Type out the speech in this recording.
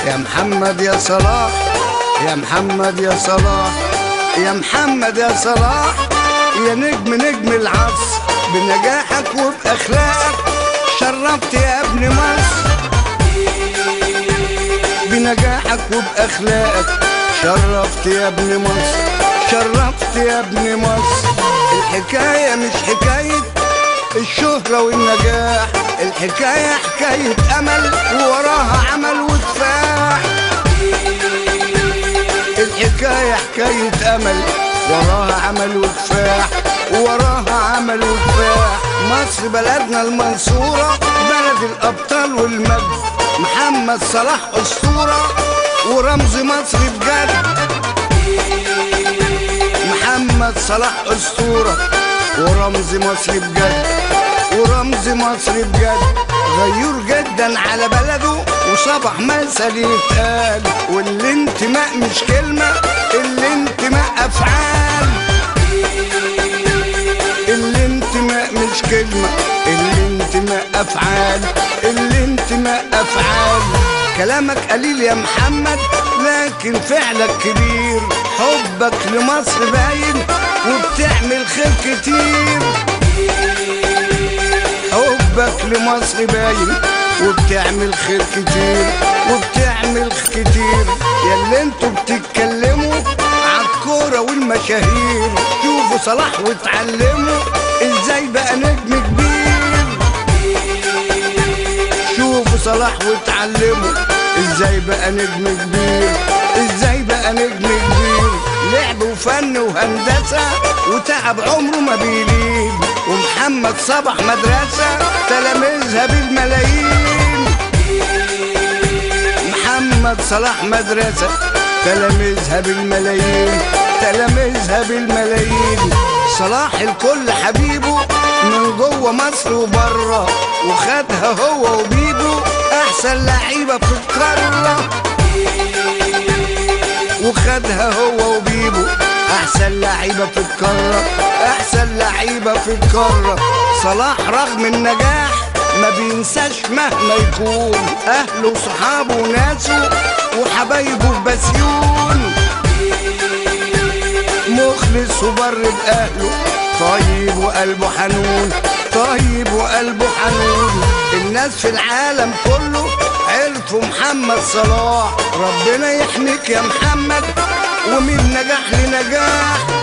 يا محمد يا صلاح يا محمد يا صلاح يا محمد يا صلاح يا نجم نجم العصر بنجاحك وبأخلاقك شرفت يا ابن مصر بنجاحك وبأخلاقك شرفت يا ابن مصر شرفت يا ابن مصر الحكاية مش حكاية الشهرة والنجاح الحكاية حكاية أمل ووراها عمل وكفاح الحكاية حكاية أمل وراها عمل وكفاح وراها عمل وكفاح مصر بلدنا المنصورة بلد الأبطال والمجد محمد صلاح أسطورة ورمز مصر بجد محمد صلاح أسطورة ورمز مصر بجد ورمز مصر بجد غيور جدا على بلده وصبح مثل يتقال والانتماء مش كلمة الانتماء أفعال الانتماء مش كلمة الانتماء أفعال الانتماء أفعال كلامك قليل يا محمد لكن فعلك كبير حبك لمصر باين وبتعمل خير كتير حبك لمصر باين وبتعمل خير كتير وبتعمل خير كتير يا اللي انتوا بتتكلموا عالكورة والمشاهير شوفوا صلاح واتعلموا ازاي بقى نجم كبير شوفوا صلاح واتعلموا ازاي بقى نجم كبير ازاي بقى نجم كبير لعب وفن وهندسة وتعب عمره ما بيليد ومحمد صبح مدرسة تلاميذها بالملايين محمد صلاح مدرسة تلاميذها بالملايين تلاميذها بالملايين صلاح الكل حبيبه من جوه مصر وبره وخدها هو وبيبو احسن لعيبه في القاره وخدها هو وبيبو احسن لعيبه في القاره احسن لعيبه في القاره صلاح رغم النجاح ما بينساش مهما يكون اهله وصحابه وناسه وحبايبه في بسيون مخلص وبر بأهله طيب وقلبه حنون طيب وقلبه حنون الناس في العالم كله عرفوا محمد صلاح ربنا يحميك يا محمد ومن نجاح لنجاح